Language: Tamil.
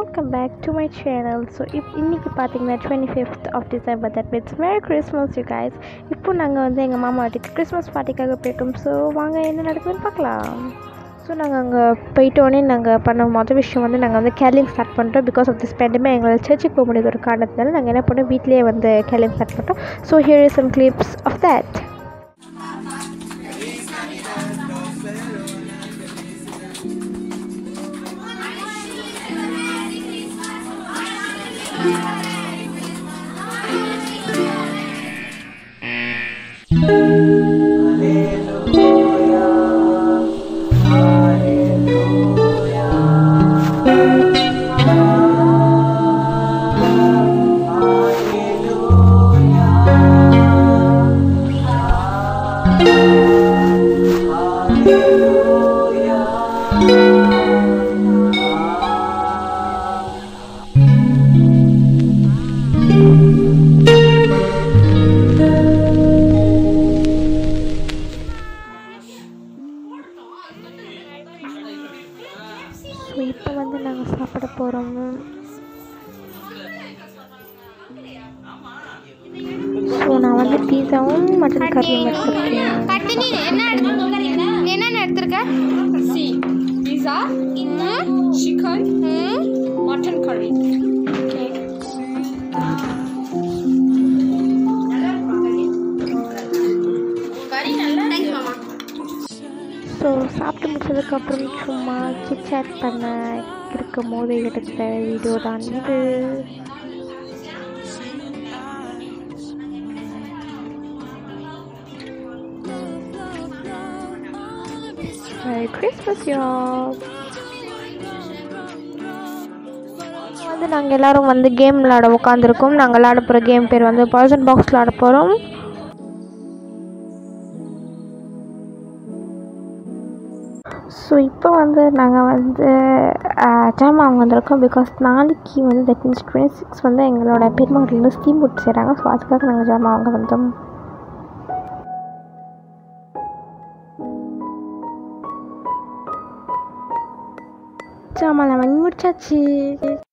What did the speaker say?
Welcome back to my channel so if இன்றைக்கி பார்த்தீங்கன்னா twenty fifth of December that means merry Christmas you guys இப்போ நாங்கள் வந்து எங்கள் மாமா வீட்டுக்கு கிறிஸ்மஸ் பார்ட்டிக்காக போயிட்டோம் ஸோ வாங்க என்ன நடக்குதுன்னு பார்க்கலாம் ஸோ நாங்கள் அங்கே போயிட்டோன்னே நாங்கள் பண்ண மொதல் விஷயம் வந்து நாங்கள் வந்து கேலிங் ஸ்டார்ட் பண்ணிட்டோம் பிகாஸ் ஆஃப் திஸ் பேண்டமே எங்களால் சர்ச்சுக்கு போக முடியாத ஒரு காரணத்தினால நாங்கள் என்ன பண்ணோம் வீட்லேயே வந்து கேலிங் ஸ்டார்ட் பண்ணிட்டோம் so here is some clips of that so இப்போ வந்து நாங்கள் சாப்பிட போகிறோம் ஸோ நான் வந்து பீஸாவும் மட்டன் கறியும் எடுத்துருக்கேன் கட்டு நீ என்ன எடுத்து- நீ என்னென்ன எடுத்திருக்க சி pizza, chicken, mutton curry. Thanks மாமா ஸோ சாப்பிட்டு முடிச்சதுக்கப்புறம் சும்மா சிட் பண்ண இருக்கும் போது எடுத்த வீடியோ தான் இது Merry Christmas, y'all. வந்து நாங்கள் எல்லாரும் வந்து கேம் விளாட உட்காந்துருக்கோம் நாங்கள் விளாட போகிற கேம் பேர் வந்து பாய்சன் பாக்ஸ் விளாட போகிறோம் ஸோ இப்போ வந்து நாங்கள் வந்து ஜாமான் வந்திருக்கோம் பிகாஸ் நாளைக்கு வந்து தட் மீன்ஸ் டுவெண்ட்டி சிக்ஸ் வந்து எங்களோட பெருமாட்டிலேருந்து ஸ்டீம் போட்டு செய்கிறாங்க ஸோ அதுக்காக நாங்கள் ஜாமான் வாங்க வந்தோம் ஜாமான் வாங்கி முடிச்சாச்சு